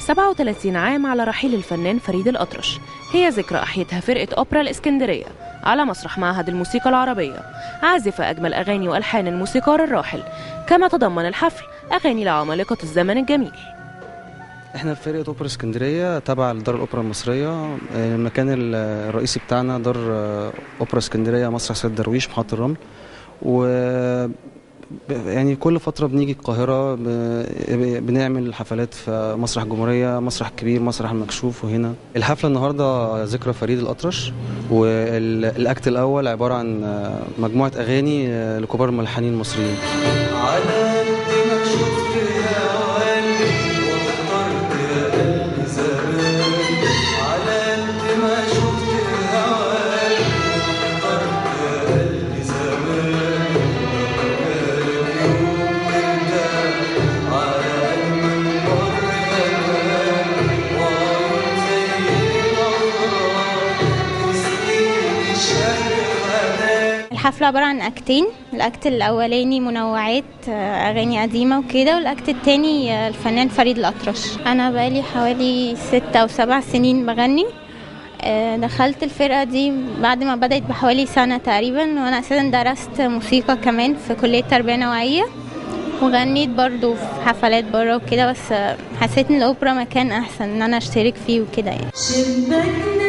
37 عام على رحيل الفنان فريد الأطرش هي ذكرى أحيتها فرقة أوبرا الإسكندرية على مسرح معهد الموسيقى العربية عازف أجمل أغاني وألحان الموسيقار الراحل كما تضمن الحفل أغاني لعمالقة الزمن الجميل احنا في فرقه اوبرا اسكندريه تبع لدار الاوبرا المصريه المكان الرئيسي بتاعنا دار اوبرا اسكندريه مسرح سيد درويش محطه الرمل و يعني كل فترة بنيجي القاهرة بنعمل حفلات في مسرح الجمهورية مسرح كبير مسرح المكشوف وهنا الحفلة النهاردة ذكرى فريد الأطرش والأكت الأول عبارة عن مجموعة أغاني لكبار الملحنين المصريين على الحفلة عبارة عن أكتين الأكت الأولاني منوعات أغاني قديمة وكده والأكت التاني الفنان فريد الأطرش أنا بقالي حوالي ستة أو سبع سنين بغني دخلت الفرقة دي بعد ما بدأت بحوالي سنة تقريبا وأنا أساسا درست موسيقى كمان في كلية تربية نوعية وغنيت برضو في حفلات بره وكده بس حسيت ان الاوبرا مكان احسن ان انا اشترك فيه وكده يعني